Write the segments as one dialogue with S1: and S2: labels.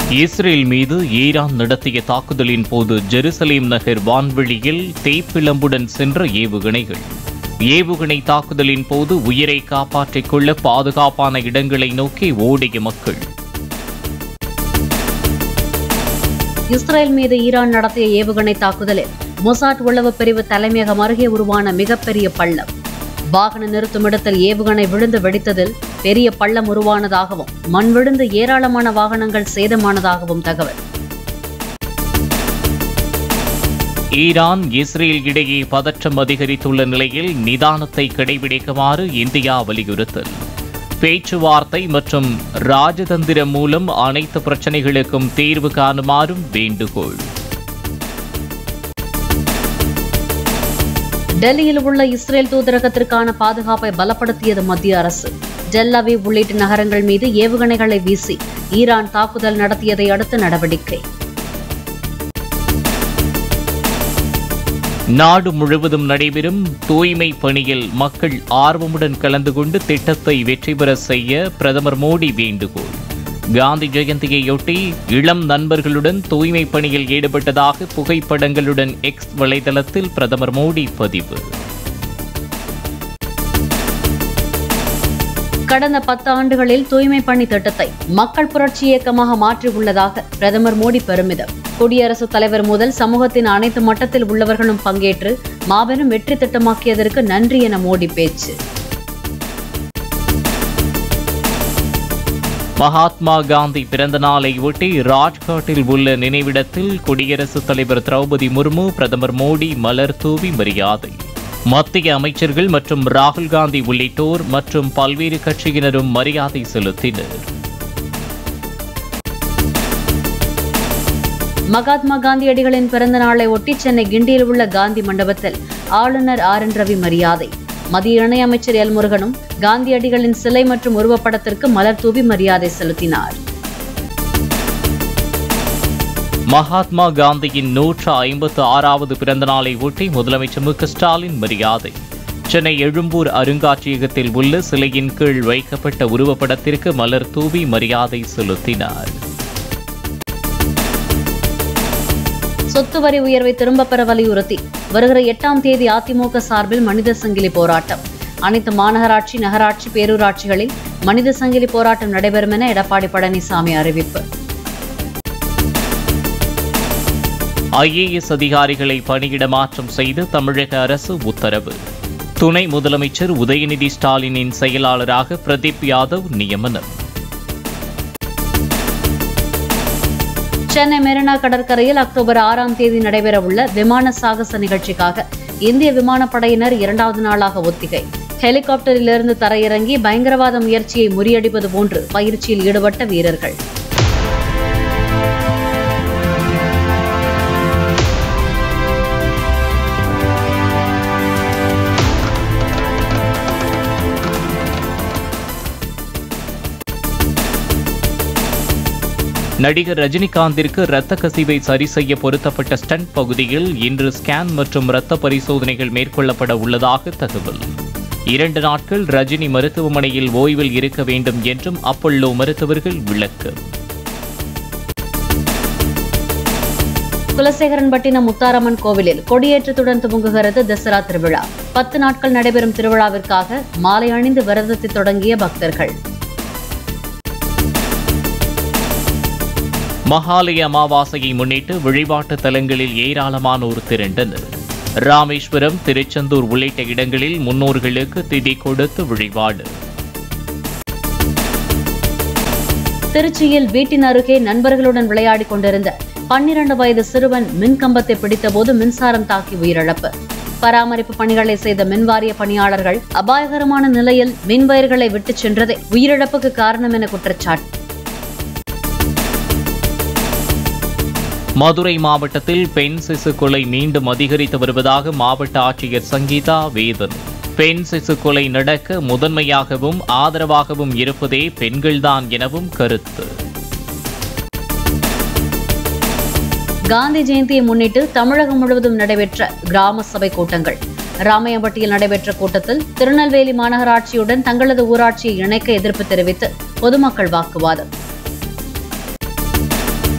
S1: Israel மீது Iran நடத்திய தாக்குதலின் போது ஜெருசலேம் நகர் வான்வெளியில் தேப்பிளம்புடன் சென்ற ஏவுகணைகள் ஏவுகணை தாக்குதலின் போது உயிரை காப்பாற்றிக் கொள்ள பாதுகாப்பான இடங்களை நோக்கி ஓடிய மக்கள்
S2: இஸ்ரேல் மீது ஈரான் நடத்திய ஏவுகணை தாக்குதலில் மொசாட் உளவு பிரிவு தலைமையகம் அருகே உருவான மிகப்பெரிய பள்ளம் வாகன நிறுத்துமிடத்தில் ஏவுகணை விழுந்து வெடித்ததில் பெரிய பள்ளம் உருவானதாகவும் மண் விழுந்து ஏராளமான வாகனங்கள் சேதமானதாகவும் தகவல்
S1: ஈரான் இஸ்ரேல் இடையே பதற்றம் அதிகரித்துள்ள நிலையில் நிதானத்தை கடைபிடிக்குமாறு இந்தியா வலியுறுத்தல் பேச்சுவார்த்தை மற்றும் ராஜதந்திரம் மூலம் அனைத்து பிரச்சனைகளுக்கும் தீர்வு காணுமாறும் வேண்டுகோள்
S2: டெல்லியில் உள்ள இஸ்ரேல் தூதரகத்திற்கான பாதுகாப்பை பலப்படுத்தியது மத்திய அரசு ஜெல்லவி உள்ளிட்ட நகரங்கள் மீது ஏவுகணைகளை வீசி ஈரான் தாக்குதல் நடத்தியதை அடுத்து நடவடிக்கை
S1: நாடு முழுவதும் நடைபெறும் தூய்மை பணியில் மக்கள் ஆர்வமுடன் கலந்து கொண்டு திட்டத்தை வெற்றி பெற செய்ய பிரதமர் மோடி வேண்டுகோள் காந்தி ஜெயந்தியையொட்டி இளம் நண்பர்களுடன் தூய்மை பணியில் ஈடுபட்டதாக புகைப்படங்களுடன் எக்ஸ் வலைதளத்தில் பிரதமர் மோடி பதிவு
S2: கடந்த பத்து ஆண்டுகளில் தூய்மை பணி திட்டத்தை மக்கள் புரட்சி இயக்கமாக மாற்றியுள்ளதாக பிரதமர் மோடி பெருமிதம் குடியரசுத் தலைவர் முதல் சமூகத்தின் அனைத்து மட்டத்தில் உள்ளவர்களும் பங்கேற்று மாபெரும் வெற்றி திட்டமாக்கியதற்கு நன்றி என மோடி பேச்சு
S1: மகாத்மா காந்தி பிறந்த நாளை ஒட்டி ராஜ்காட்டில் உள்ள நினைவிடத்தில் குடியரசுத் தலைவர் திரௌபதி முர்மு பிரதமர் மோடி மலர் தூவி மரியாதை மத்திய அமைச்சர்கள் மற்றும் ராகுல் காந்தி உள்ளிட்டோர் மற்றும் பல்வேறு கட்சியினரும் மரியாதை செலுத்தினர்
S2: மகாத்மா காந்தியடிகளின் பிறந்த நாளை ஒட்டி சென்னை கிண்டியில் உள்ள காந்தி மண்டபத்தில் ஆளுநர் ஆர் என் ரவி மரியாதை மத்திய இணையமைச்சர் எல் முருகனும் காந்தியடிகளின் சிலை மற்றும் உருவப்படத்திற்கு மலர் தூவி மரியாதை செலுத்தினார்
S1: மகாத்மா காந்தியின் நூற்று ஐம்பத்து ஆறாவது பிறந்த நாளை ஒட்டி முதலமைச்சர் மு க ஸ்டாலின் மரியாதை சென்னை எழும்பூர் அருங்காட்சியகத்தில் உள்ள சிலையின் கீழ் வைக்கப்பட்ட உருவப்படத்திற்கு மலர் தூவி மரியாதை செலுத்தினார்
S2: சொத்து வரி உயர்வை திரும்பப் பெற வலியுறுத்தி வருகிற எட்டாம் தேதி அதிமுக சார்பில் மனித சங்கிலி போராட்டம் அனைத்து மாநகராட்சி நகராட்சி பேரூராட்சிகளில் மனித சங்கிலி போராட்டம் நடைபெறும் என எடப்பாடி பழனிசாமி அறிவிப்பு
S1: ஐஏஎஸ் அதிகாரிகளை பணியிட மாற்றம் செய்து தமிழக அரசு உத்தரவு துணை முதலமைச்சர் உதயநிதி ஸ்டாலினின் செயலாளராக பிரதீப் யாதவ் நியமனம்
S2: சென்னை மெரினா கடற்கரையில் அக்டோபர் ஆறாம் தேதி நடைபெறவுள்ள விமான சாகச நிகழ்ச்சிக்காக இந்திய விமானப்படையினர் இரண்டாவது நாளாக ஒத்திகை ஹெலிகாப்டரிலிருந்து தரையிறங்கி பயங்கரவாத முயற்சியை முறியடிப்பது போன்று பயிற்சியில் ஈடுபட்ட வீரர்கள்
S1: நடிகர் ரஜினிகாந்திற்கு இரத்த கசிவை சரி செய்ய பொருத்தப்பட்ட ஸ்டண்ட் பகுதியில் இன்று ஸ்கேன் மற்றும் இரத்த பரிசோதனைகள் மேற்கொள்ளப்பட உள்ளதாக தகவல் இரண்டு நாட்கள் ரஜினி மருத்துவமனையில் ஓய்வில் இருக்க வேண்டும் என்றும் அப்பல்லோ மருத்துவர்கள் விளக்கம்
S2: குலசேகரன்பட்டினம் முத்தாரம்மன் கோவிலில் கொடியேற்றத்துடன் துவங்குகிறது தசரா திருவிழா பத்து நாட்கள் நடைபெறும் திருவிழாவிற்காக மாலை அணிந்து விரதத்தை தொடங்கிய பக்தர்கள்
S1: மகாலய அமாவாசையை முன்னிட்டு வழிபாட்டு தலங்களில் ஏராளமானோர் திரண்டனர் ராமேஸ்வரம் திருச்செந்தூர் உள்ளிட்ட இடங்களில் முன்னோர்களுக்கு திதி கொடுத்து வழிபாடு
S2: திருச்சியில் வீட்டின் அருகே நண்பர்களுடன் விளையாடிக் கொண்டிருந்த பன்னிரண்டு வயது சிறுவன் மின்கம்பத்தை பிடித்தபோது மின்சாரம் தாக்கி உயிரிழப்பு பராமரிப்பு பணிகளை செய்த மின்வாரிய பணியாளர்கள் அபாயகரமான நிலையில் மின் வயர்களை விட்டுச் சென்றதே உயிரிழப்புக்கு காரணம் என குற்றச்சாட்டு
S1: மதுரை மாவட்டத்தில் பெண் சிசு கொலை மீண்டும் அதிகரித்து வருவதாக மாவட்ட ஆட்சியர் சங்கீதா வேதன் பெண் சிசு கொலை நடக்க முதன்மையாகவும் ஆதரவாகவும் இருப்பதே பெண்கள்தான் எனவும் கருத்து
S2: காந்தி ஜெயந்தியை முன்னிட்டு தமிழகம் முழுவதும் நடைபெற்ற கிராம சபை கூட்டங்கள் ராமையம்பட்டியில் நடைபெற்ற கூட்டத்தில் திருநெல்வேலி மாநகராட்சியுடன் தங்களது ஊராட்சியை இணைக்க எதிர்ப்பு தெரிவித்து பொதுமக்கள் வாக்குவாதம்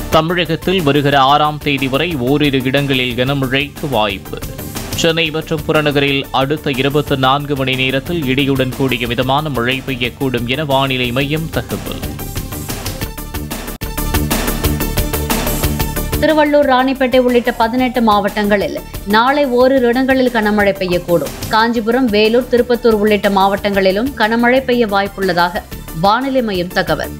S1: தமிழகத்தில் வருகிற ஆறாம் தேதி வரை ஓரிரு இடங்களில் கனமழைக்கு வாய்ப்பு சென்னை மற்றும் புறநகரில் அடுத்த இருபத்தி நான்கு மணி நேரத்தில் இடியுடன் கூடிய மிதமான மழை பெய்யக்கூடும் என வானிலை மையம் தகவல்
S2: திருவள்ளூர் ராணிப்பேட்டை உள்ளிட்ட பதினெட்டு மாவட்டங்களில் நாளை ஓரிரு இடங்களில் கனமழை பெய்யக்கூடும் காஞ்சிபுரம் வேலூர் திருப்பத்தூர் உள்ளிட்ட மாவட்டங்களிலும் கனமழை பெய்ய வாய்ப்புள்ளதாக வானிலை மையம் தகவல்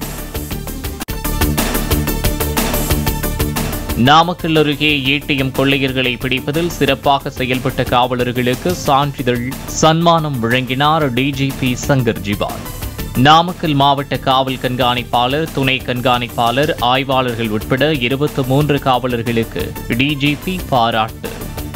S1: நாமக்கல் அருகே ஏடிஎம் கொள்ளையர்களை பிடிப்பதில் சிறப்பாக செயல்பட்ட காவலர்களுக்கு சான்றிதழ் சன்மானம் வழங்கினார் டிஜிபி சங்கர் ஜிவால் நாமக்கல் மாவட்ட காவல் கண்காணிப்பாளர் துணை கண்காணிப்பாளர் ஆய்வாளர்கள் உட்பட இருபத்தி மூன்று காவலர்களுக்கு டிஜிபி பாராட்டு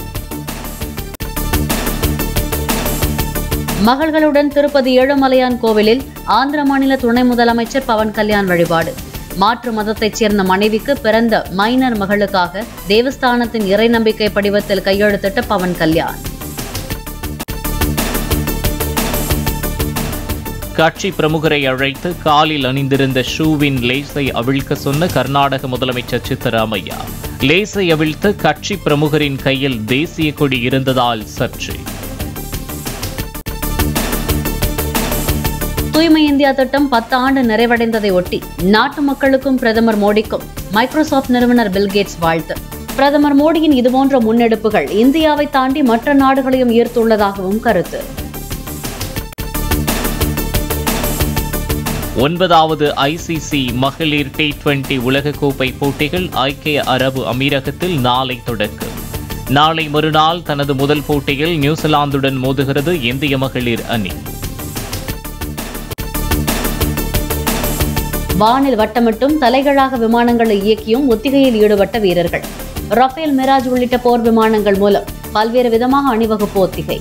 S2: மகள்களுடன் திருப்பதி ஏழுமலையான் கோவிலில் ஆந்திர மாநில துணை முதலமைச்சர் பவன் கல்யாண் வழிபாடு மாற்று மதத்தைச் சேர்ந்த மனைவிக்கு பிறந்த மைனர் மகளுக்காக தேவஸ்தானத்தின் இறை நம்பிக்கை படிவத்தில் கையெழுத்திட்ட பவன் கல்யாண்
S1: கட்சி பிரமுகரை அழைத்து காலில் அணிந்திருந்த ஷூவின் லேசை அவிழ்க்க சொன்ன கர்நாடக முதலமைச்சர் சித்தராமையா லேசை அவிழ்த்து கட்சி பிரமுகரின் கையில் தேசிய கொடி இருந்ததால் சர்ச்சை
S2: தூய்மை இந்தியா திட்டம் பத்து ஆண்டு நிறைவடைந்ததை ஒட்டி நாட்டு மக்களுக்கும் பிரதமர் மோடிக்கும் மைக்ரோசாஃப்ட் நிறுவனர் பில்கேட்ஸ் வாழ்த்து பிரதமர் மோடியின் இதுபோன்ற முன்னெடுப்புகள் இந்தியாவை தாண்டி மற்ற நாடுகளையும் ஈர்த்துள்ளதாகவும் கருத்து
S1: ஒன்பதாவது ஐசிசி மகளிர் டி டுவெண்டி உலகக்கோப்பை போட்டிகள் ஐக்கிய அரபு அமீரகத்தில் நாளை தொடக்கம் நாளை மறுநாள் தனது முதல் போட்டியில் நியூசிலாந்துடன் மோதுகிறது இந்திய மகளிர் அணி
S2: வானில் வட்டமிட்டும் தலைகளாக விமானங்களை இயக்கியும் ஒத்திகையில் ஈடுபட்ட வீரர்கள் ரஃபேல் மிராஜ் உள்ளிட்ட போர் விமானங்கள் மூலம் பல்வேறு விதமாக அணிவகுப்பு ஒத்திகை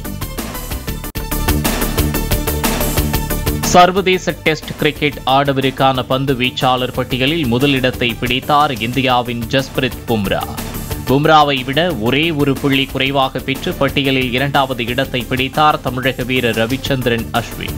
S1: சர்வதேச டெஸ்ட் கிரிக்கெட் ஆடவருக்கான பந்து வீச்சாளர் பட்டியலில் முதலிடத்தை பிடித்தார் இந்தியாவின் ஜஸ்பிரித் பும்ரா பும்ராவை விட ஒரே ஒரு புள்ளி குறைவாக பெற்று பட்டியலில் இரண்டாவது இடத்தை பிடித்தார் தமிழக வீரர் ரவிச்சந்திரன் அஸ்வின்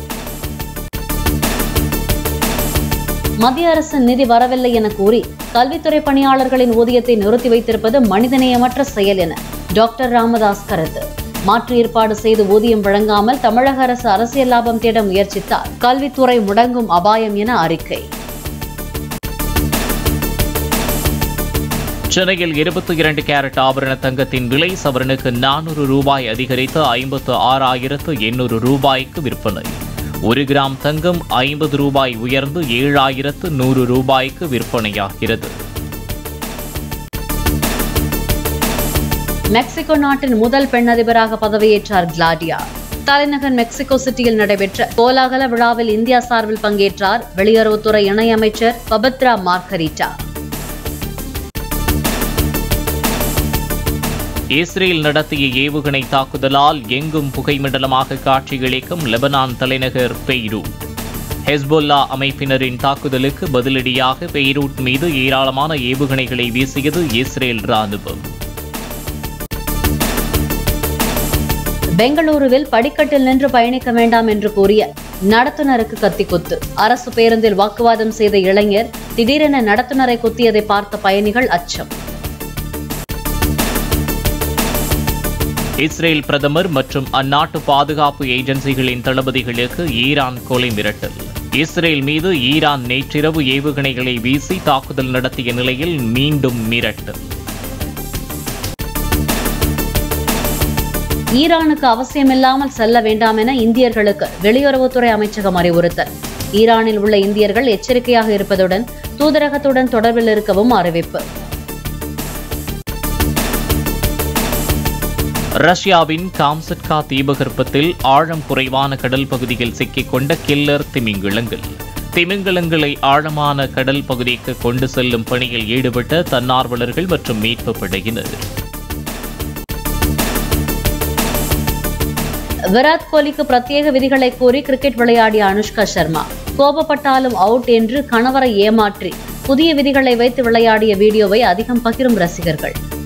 S2: மத்திய அரசின் நிதி வரவில்லை என கூறி கல்வித்துறை பணியாளர்களின் ஊதியத்தை நிறுத்தி வைத்திருப்பது மனிதநேயமற்ற செயல் என டாக்டர் ராமதாஸ் கருத்து மாற்று ஏற்பாடு செய்து ஊதியம் வழங்காமல் தமிழக அரசு அரசியல் லாபம் தேட முயற்சித்தால் கல்வித்துறை முடங்கும் அபாயம் என அறிக்கை
S1: சென்னையில் இருபத்தி இரண்டு கேரட் ஆபரண தங்கத்தின் விலை சவரனுக்கு நானூறு ரூபாய் அதிகரித்து ஐம்பத்து ஆறாயிரத்து எண்ணூறு ரூபாய்க்கு விற்பனை ஒரு கிராம் தங்கம் ஐம்பது ரூபாய் உயர்ந்து ஏழாயிரத்து நூறு ரூபாய்க்கு விற்பனையாகிறது
S2: மெக்சிகோ நாட்டின் முதல் பெண் அதிபராக பதவியேற்றார் கிளாடியா தலைநகர் மெக்சிகோ சிட்டியில் நடைபெற்ற கோலாகல விழாவில் இந்தியா சார்பில் பங்கேற்றார் வெளியுறவுத்துறை இணையமைச்சர் பபத்ரா மார்கரிட்டா
S1: இஸ்ரேல் நடத்திய ஏவுகணை தாக்குதலால் எங்கும் புகைமண்டலமாக காட்சியளிக்கும் லெபனான் தலைநகர் பெய்ரூட் ஹெஸ்பொல்லா அமைப்பினரின் தாக்குதலுக்கு பதிலடியாக பெய்ரூட் மீது ஏராளமான ஏவுகணைகளை வீசியது இஸ்ரேல் ராணுவம்
S2: பெங்களூருவில் படிக்கட்டில் நின்று பயணிக்க வேண்டாம் என்று கூறிய நடத்துனருக்கு கத்தி குத்து அரசு பேருந்தில் வாக்குவாதம் செய்த இளைஞர் திடீரென நடத்துனரை குத்தியதை பார்த்த பயணிகள் அச்சம்
S1: இஸ்ரேல் பிரதமர் மற்றும் அந்நாட்டு பாதுகாப்பு ஏஜென்சிகளின் தளபதிகளுக்கு ஈரான் கொலை மிரட்டல் இஸ்ரேல் மீது ஈரான் நேற்றிரவு ஏவுகணைகளை வீசி தாக்குதல் நடத்திய நிலையில் மீண்டும் மிரட்டல்
S2: ஈரானுக்கு அவசியமில்லாமல் செல்ல வேண்டாம் என இந்தியர்களுக்கு வெளியுறவுத்துறை அமைச்சகம் அறிவுறுத்தல் ஈரானில் உள்ள இந்தியர்கள் எச்சரிக்கையாக இருப்பதுடன் தூதரகத்துடன் தொடர்பில் இருக்கவும் அறிவிப்பு
S1: ரஷ்யாவின் காம்சட்கா தீபகற்பத்தில் ஆழம் குறைவான கடல் பகுதியில் சிக்கிக்கொண்ட கில்லர் திமிங்கிலங்கள் திமிங்கலங்களை ஆழமான கடல் பகுதிக்கு கொண்டு செல்லும் பணியில் ஈடுபட்ட தன்னார்வலர்கள் மற்றும் மீட்பு படையினர்
S2: விராட் கோலிக்கு பிரத்யேக விதிகளை கூறி கிரிக்கெட் விளையாடிய அனுஷ்கா சர்மா கோபப்பட்டாலும் அவுட் என்று கணவரை ஏமாற்றி புதிய விதிகளை வைத்து விளையாடிய வீடியோவை அதிகம் பகிரும் ரசிகர்கள்